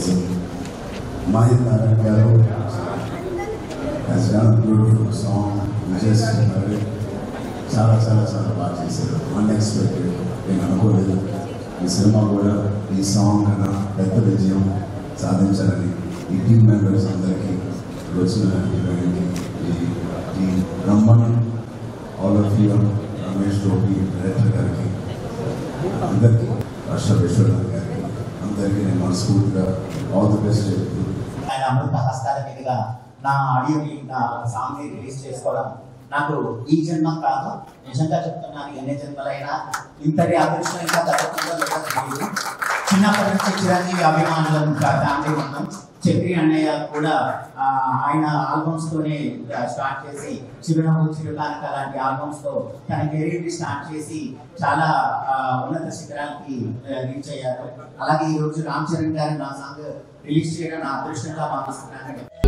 తెలుసు మహిళ నారాయణ గారు has done a beautiful song. We just heard it. చాలా చాలా చాలా బాగా చేశారు అన్ఎక్స్పెక్టెడ్ నేను అనుకోలేదు ఈ సినిమా కూడా ఈ సాంగ్ కన్నా పెద్ద విజయం సాధించాలని ఈ టీం మెంబర్స్ అందరికీ ఇక్కడ వచ్చిన హీరోయిన్కి ఈ టీం రమ్మన్ all of you Ramesh Gopi director గారికి అందరికీ హర్ష విశ్వనాథ్ గారికి అందరికీ నేను మనస్ఫూర్తిగా ఆల్ ది బెస్ట్ చెప్తూ ఆయన అమృత హస్తాల మీదుగా నా ఆడియోని నా సాంగ్ని రిలీజ్ చేసుకోవడం నాకు ఈ జన్మ కాదు నిజంగా చెప్తున్నాను ఎన్ని జన్మలైనా ఇంతటి అదృష్టం ఇంకా దక్కుతుందో లేదో తెలియదు చిన్నప్పటి నుంచి చిరంజీవి అభిమానులు ఫ్యామిలీ ఉన్నాం చక్రి అన్నయ్య కూడా ఆ, ఆయన ఆల్బమ్స్ తోనే స్టార్ట్ చేసి చిరునవ్వు చిరుకానక లాంటి ఆల్బమ్స్ తో తన కెరీర్ ని స్టార్ట్ చేసి చాలా ఆ, ఉన్నత శిఖరానికి రీచ్ అయ్యారు అలాగే ఈ రోజు రామ్ చరణ్ గారు నా సాంగ్ రిలీజ్ చేయడం నా అదృష్టంగా భావిస్తున్నాను